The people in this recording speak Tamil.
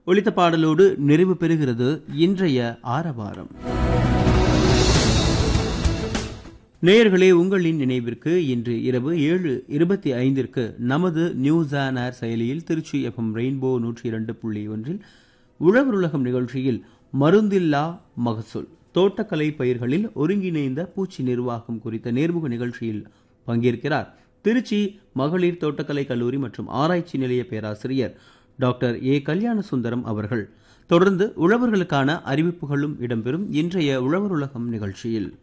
ஒலித்த பாடலோடு நிறைவு பெறுகிறது இன்றைய ஆரவாரம் நேயர்களே உங்களின் நினைவிற்கு இன்று இரவு ஏழு இருபத்தி ஐந்திற்கு நமது நியூஸ் ஆன் ஏர் செயலியில் திருச்சி எஃப்எம் ரெயின்போ நூற்றி இரண்டு புள்ளி ஒன்றில் உழவருலகம் நிகழ்ச்சியில் மருந்தில்லா மகசூல் தோட்டக்கலை பயிர்களில் ஒருங்கிணைந்த பூச்சி நிர்வாகம் குறித்த நேர்முக நிகழ்ச்சியில் பங்கேற்கிறார் திருச்சி மகளிர் தோட்டக்கலை கல்லூரி மற்றும் ஆராய்ச்சி நிலைய பேராசிரியர் டாக்டர் ஏ கல்யாண சுந்தரம் அவர்கள் தொடர்ந்து உழவர்களுக்கான அறிவிப்புகளும் இடம்பெறும் இன்றைய உழவர் உலகம் நிகழ்ச்சியில்